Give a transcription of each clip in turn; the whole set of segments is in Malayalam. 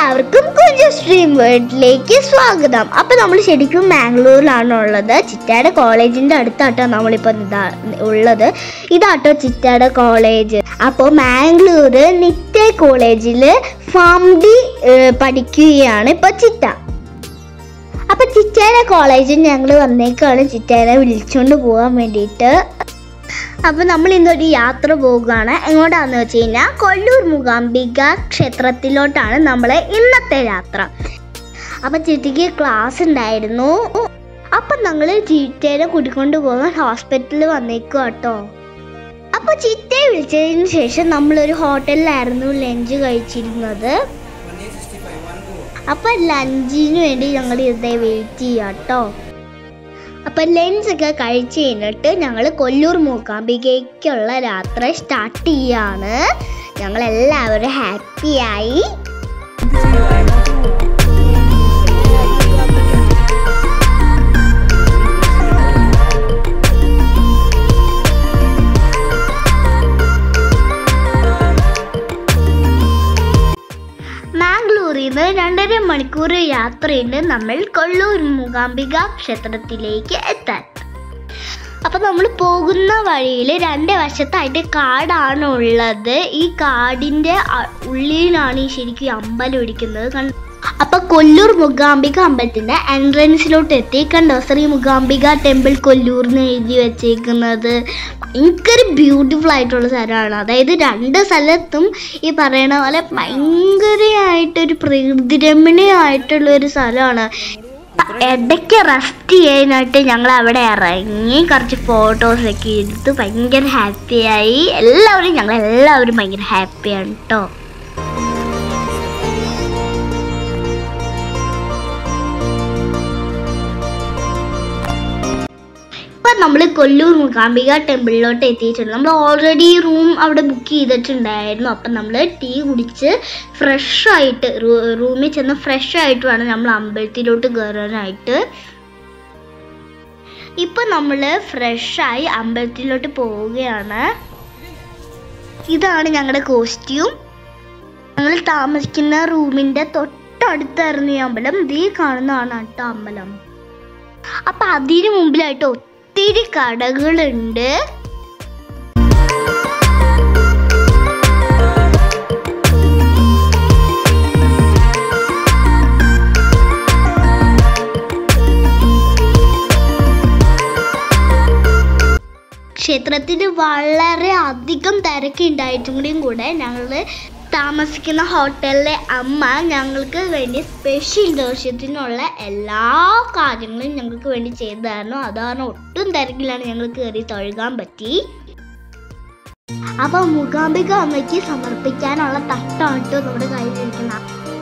എല്ലാവർക്കും കുഞ്ചു സ്ട്രീം വേൾഡിലേക്ക് സ്വാഗതം അപ്പൊ നമ്മൾ ശരിക്കും മാംഗ്ലൂരിലാണ് ഉള്ളത് ചിറ്റാട് കോളേജിന്റെ അടുത്താട്ടോ നമ്മളിപ്പോ ഇതാ ഉള്ളത് ഇതാട്ടോ ചിറ്റാട് കോളേജ് അപ്പോൾ മാംഗ്ലൂർ നിറ്റ കോളേജിൽ ഫാം ഡി ഏഹ്, പഠിക്കുകയാണ് ഇപ്പൊ ചിറ്റ അപ്പൊ ചിറ്റയുടെ കോളേജിൽ ഞങ്ങൾ വന്നേക്കാണ് ചിറ്റേനെ വിളിച്ചുകൊണ്ട് പോകാൻ വേണ്ടിയിട്ട് അപ്പൊ നമ്മൾ ഇന്നൊരു യാത്ര പോകുകയാണ് എങ്ങോട്ടാന്ന് വെച്ച് കഴിഞ്ഞാൽ കൊല്ലൂർ മൂകാംബിക ക്ഷേത്രത്തിലോട്ടാണ് നമ്മളെ ഇന്നത്തെ യാത്ര അപ്പൊ ചിറ്റിക്ക് ക്ലാസ് ഉണ്ടായിരുന്നു അപ്പൊ ഞങ്ങള് ചീറ്റേനെ കൂട്ടിക്കൊണ്ട് പോകാൻ ഹോസ്പിറ്റലിൽ വന്നേക്കും കേട്ടോ അപ്പൊ ചിറ്റയെ വിളിച്ചതിന് ശേഷം നമ്മളൊരു ഹോട്ടലിലായിരുന്നു ലഞ്ച് കഴിച്ചിരുന്നത് അപ്പൊ ലഞ്ചിന് വേണ്ടി ഞങ്ങൾ ഇതേ വെയിറ്റ് ചെയ്യാം കേട്ടോ അപ്പൊ ലഞ്ച് ഒക്കെ കഴിച്ച് കഴിഞ്ഞിട്ട് ഞങ്ങൾ കൊല്ലൂർ മൂകാംബികയ്ക്കുള്ള യാത്ര സ്റ്റാർട്ട് ചെയ്യാണ് ഞങ്ങൾ എല്ലാവരും ഹാപ്പിയായി മാംഗ്ലൂരിൽ നിന്ന് രണ്ടര മണിക്കൂർ യാത്രയുണ്ട് നമ്മൾ കൊല്ലൂർ മൂകാംബിക ക്ഷേത്രത്തിലേക്ക് എത്താൻ അപ്പൊ നമ്മൾ പോകുന്ന വഴിയിൽ രണ്ട് വശത്തായിട്ട് കാടാണ് ഉള്ളത് ഈ കാടിന്റെ അ- ഉള്ളിലാണ് ഈ ശരിക്കും ഈ അമ്പലം ഇരിക്കുന്നത് കണ്ട അപ്പൊ കൊല്ലൂർ മൂകാംബിക അമ്പലത്തിന്റെ എൻട്രൻസിലോട്ട് എത്തി കണ്ടോ ശ്രീ മൂകാംബിക ടെമ്പിൾ കൊല്ലൂർ എന്ന് എഴുതി വെച്ചേക്കുന്നത് ഭയങ്കര ബ്യൂട്ടിഫുൾ ആയിട്ടുള്ള സ്ഥലമാണ് അതായത് രണ്ട് സ്ഥലത്തും ഈ പറയണ പോലെ ഭയങ്കരമായിട്ടൊരു പ്രകൃതി രമണീയമായിട്ടുള്ള ഒരു സ്ഥലമാണ് ഇടയ്ക്ക് റെസ്റ്റ് ചെയ്യാനായിട്ട് ഞങ്ങൾ അവിടെ ഇറങ്ങി കുറച്ച് ഫോട്ടോസ് ഒക്കെ എടുത്ത് ഭയങ്കര ഹാപ്പിയായി എല്ലാവരും ഞങ്ങൾ എല്ലാവരും ഭയങ്കര ഹാപ്പിയാണ് കേട്ടോ ഇപ്പൊ നമ്മൾ കൊല്ലൂർ മൂകാംബിക ടെമ്പിളിലോട്ട് എത്തിയിട്ടുണ്ട് നമ്മൾ ഓൾറെഡി റൂം അവിടെ ബുക്ക് ചെയ്തിട്ടുണ്ടായിരുന്നു അപ്പം നമ്മൾ ടീ കുടിച്ച് ഫ്രഷ് ആയിട്ട് റൂമിൽ ചെന്ന് ഫ്രഷ് ആയിട്ട് വേണം നമ്മൾ അമ്പലത്തിലോട്ട് കയറാനായിട്ട് ഇപ്പൊ നമ്മൾ ഫ്രഷായി അമ്പലത്തിലോട്ട് പോവുകയാണ് ഇതാണ് ഞങ്ങളുടെ കോസ്റ്റ്യൂം ഞങ്ങൾ താമസിക്കുന്ന റൂമിന്റെ തൊട്ടടുത്തായിരുന്നു ഈ അമ്പലം ഇതേ കാണുന്നതാണ് കേട്ടോ അമ്പലം അപ്പൊ അതിന് മുമ്പിലായിട്ട് ഒത്തിരി കടകളുണ്ട് ക്ഷേത്രത്തിൽ വളരെ അധികം തിരക്കുണ്ടായിട്ടും കൂടെ ഞങ്ങൾ താമസിക്കുന്ന ഹോട്ടലിലെ അമ്മ ഞങ്ങൾക്ക് വേണ്ടി സ്പെഷ്യൽ ദോഷത്തിനുള്ള എല്ലാ കാര്യങ്ങളും ഞങ്ങൾക്ക് വേണ്ടി ചെയ്തു തരണം അതാണ് ഒട്ടും തിരക്കിലാണ് ഞങ്ങൾ കയറി തൊഴുകാൻ പറ്റി അപ്പൊ മൂകാംബിക അമ്മയ്ക്ക് സമർപ്പിക്കാനുള്ള തട്ടാണ് ട്ടോ നമ്മുടെ കയ്യിലിരിക്കുന്ന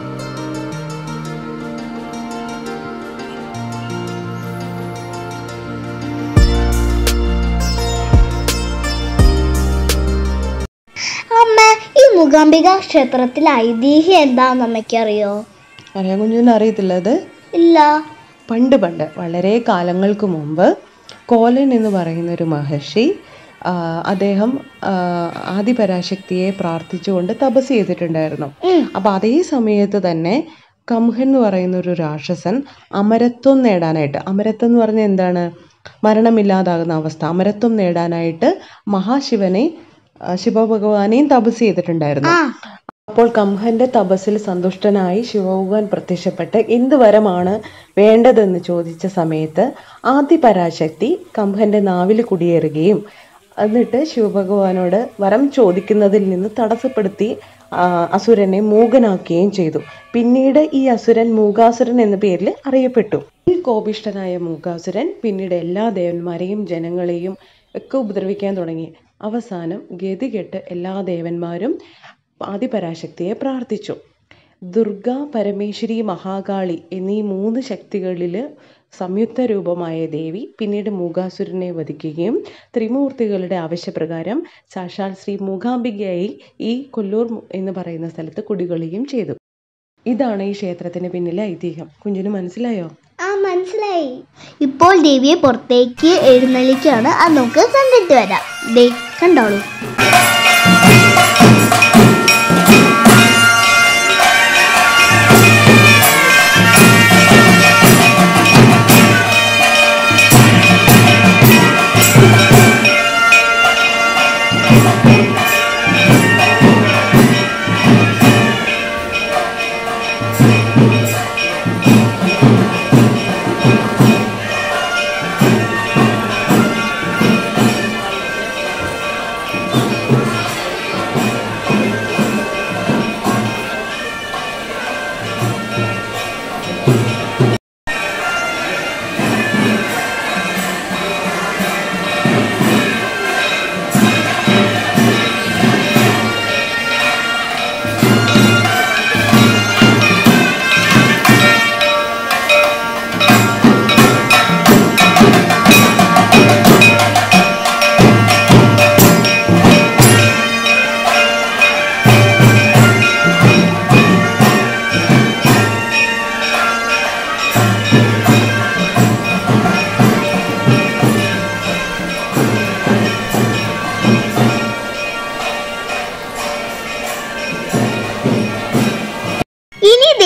അമ്മ ഈ മൂകാംബിക ക്ഷേത്രത്തിലെ ഐതിഹ്യം എന്താന്ന് അമ്മയ്ക്കറിയോ അറിയാൻ കുഞ്ഞുവിന് അറിയത്തില്ല അത് ഇല്ല പണ്ട് പണ്ട് വളരെ കാലങ്ങൾക്ക് മുമ്പ് കോലൻ എന്ന് പറയുന്ന ഒരു മഹർഷി ആ, അദ്ദേഹം ആ, ആദിപരാശക്തിയെ പ്രാർത്ഥിച്ചുകൊണ്ട് തപസ് ചെയ്തിട്ടുണ്ടായിരുന്നു അപ്പൊ അതേ സമയത്ത് തന്നെ കംഹൻ എന്ന് പറയുന്ന ഒരു രാക്ഷസൻ അമരത്വം നേടാനായിട്ട് അമരത്വം എന്ന് പറഞ്ഞാൽ എന്താണ് മരണമില്ലാതാകുന്ന അവസ്ഥ അമരത്വം നേടാനായിട്ട് മഹാശിവനെ ആ, ശിവഭഗവാനെയും തപസ് ചെയ്തിട്ടുണ്ടായിരുന്നു ആ അപ്പോൾ കംഹന്റെ തപസ്സിൽ സന്തുഷ്ടനായി ശിവഭഗവാൻ പ്രത്യക്ഷപ്പെട്ട് എന്ത് വരമാണ് വേണ്ടതെന്ന് ചോദിച്ച സമയത്ത് ആദിപരാശക്തി കംഹന്റെ നാവിൽ കുടിയേറുകയും എന്നിട്ട് ശിവഭഗവാനോട് വരം ചോദിക്കുന്നതിൽ നിന്ന് തടസ്സപ്പെടുത്തി ആ, അസുരനെ മൂകനാക്കുകയും ചെയ്തു പിന്നീട് ഈ അസുരൻ മൂകാസുരൻ എന്ന പേരിൽ അറിയപ്പെട്ടു ഈ കോപിഷ്ഠനായ മൂകാസുരൻ പിന്നീട് എല്ലാ ദേവന്മാരെയും ജനങ്ങളെയും ഒക്കെ ഉപദ്രവിക്കാൻ തുടങ്ങി അവസാനം ഗതികെട്ട് എല്ലാ ദേവന്മാരും ആദിപരാശക്തിയെ പ്രാർത്ഥിച്ചു ദുർഗ പരമേശ്വരി മഹാകാളി എന്നീ മൂന്ന് ശക്തികളിൽ സംയുക്ത രൂപമായ ദേവി പിന്നീട് മൂകാസുരനെ വധിക്കുകയും ത്രിമൂർത്തികളുടെ ആവശ്യപ്രകാരം സാക്ഷാൽ ശ്രീ മൂകാംബികയായി ഈ കൊല്ലൂർ മു- എന്ന് പറയുന്ന സ്ഥലത്ത് കുടികൊള്ളുകയും ചെയ്തു ഇതാണ് ഈ ക്ഷേത്രത്തിന് പിന്നിലെ ഐതിഹ്യം കുഞ്ഞിന് മനസ്സിലായോ ആ മനസ്സിലായി ഇപ്പോൾ ദേവിയെ പുറത്തേക്ക് എഴുന്നള്ളിക്കുകയാണ് അത് നമുക്ക് കണ്ടിട്ട് വരാം ദേ കണ്ടോളൂ ആ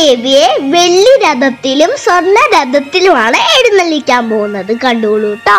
ദേവിയെ വെള്ളി രഥത്തിലും സ്വർണ്ണ രഥത്തിലുമാണ് എഴുന്നള്ളിക്കാൻ പോകുന്നത് കണ്ടോളൂ കേട്ടോ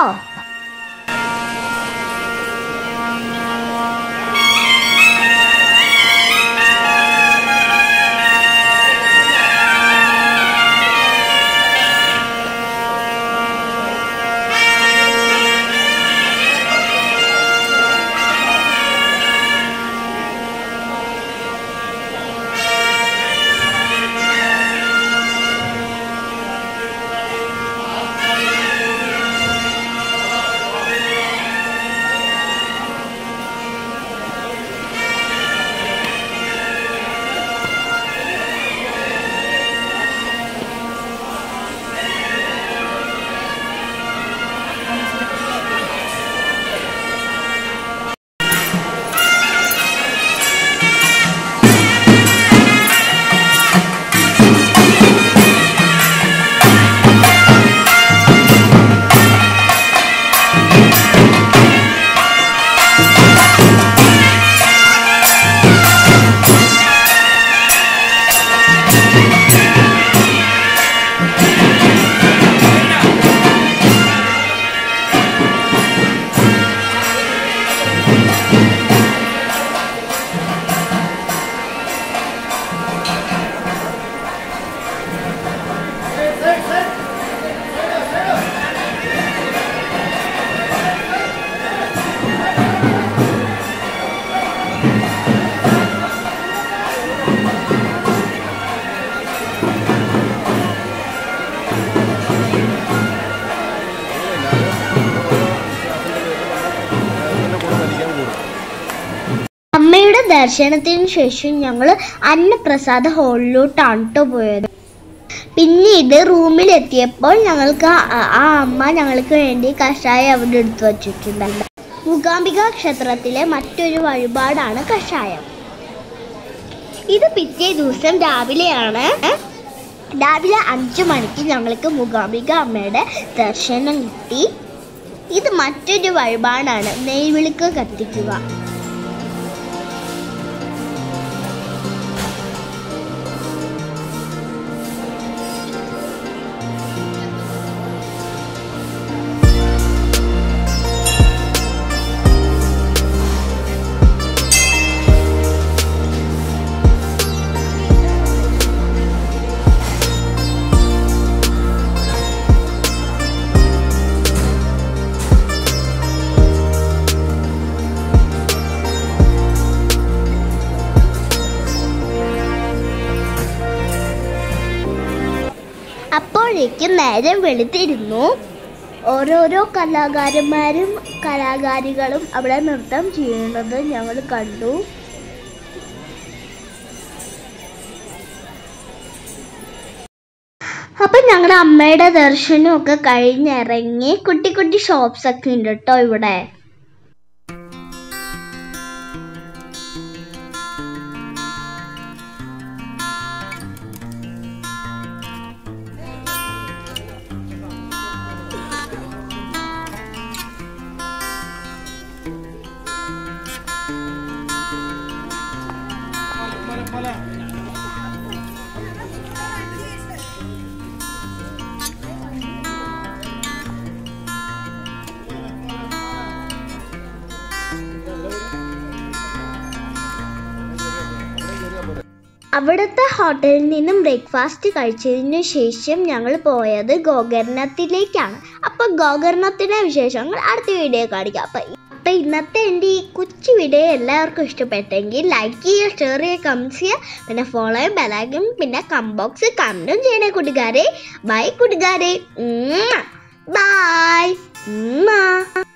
അമ്മയുടെ ദർശനത്തിന് ശേഷം ഞങ്ങൾ അന്നപ്രസാദ ഹാളിലോട്ടാണ് കേട്ടോ പോയത് പിന്നീട് റൂമിലെത്തിയപ്പോൾ ഞങ്ങൾക്ക് ആ- ആ അമ്മ ഞങ്ങൾക്ക് വേണ്ടി കഷായം അവിടെ എടുത്തു വച്ചിട്ടുണ്ടായിരുന്നു മൂകാംബിക ക്ഷേത്രത്തിലെ മറ്റൊരു വഴിപാടാണ് കഷായം ഇത് പിറ്റേ ദിവസം രാവിലെയാണ് രാവിലെ അഞ്ചു മണിക്ക് ഞങ്ങൾക്ക് മൂകാംബിക അമ്മയുടെ ദർശനം കിട്ടി ഇത് മറ്റൊരു വഴിപാടാണ് നെയ്വിളക്ക് കത്തിക്കുക അപ്പോഴേക്കും നേരം വെളുത്തിരുന്നു ഓരോരോ കലാകാരന്മാരും കലാകാരികളും അവിടെ നൃത്തം ചെയ്യുന്നത് ഞങ്ങൾ കണ്ടു അപ്പൊ ഞങ്ങളുടെ അമ്മയുടെ ദർശനം ഒക്കെ കഴിഞ്ഞിറങ്ങി കുട്ടി കുട്ടി ഷോപ്സ് ഒക്കെ ഉണ്ട് കേട്ടോ ഇവിടെ അവിടുത്തെ ഹോട്ടലിൽ നിന്നും ബ്രേക്ക്ഫാസ്റ്റ് കഴിച്ചതിന് ശേഷം ഞങ്ങൾ പോയത് ഗോകർണത്തിലേക്കാണ് അപ്പോൾ ഗോകർണത്തിൻ്റെ വിശേഷങ്ങൾ അടുത്ത വീഡിയോ കാണിക്കാം അപ്പം അപ്പം ഇന്നത്തെ എൻ്റെ ഈ കൊച്ചു വീഡിയോ എല്ലാവർക്കും ഇഷ്ടപ്പെട്ടെങ്കിൽ ലൈക്ക് ചെയ്യുക ഷെയർ ചെയ്യുക കമൻറ്റ് ചെയ്യുക പിന്നെ ഫോളോ ചെയ്യും ബെലാക്കും പിന്നെ കംബോക്സ് കമൻറ്റും ചെയ്യണേ കൂട്ടുകാരെ ബൈ കൂട്ടുകാരെ ബൈ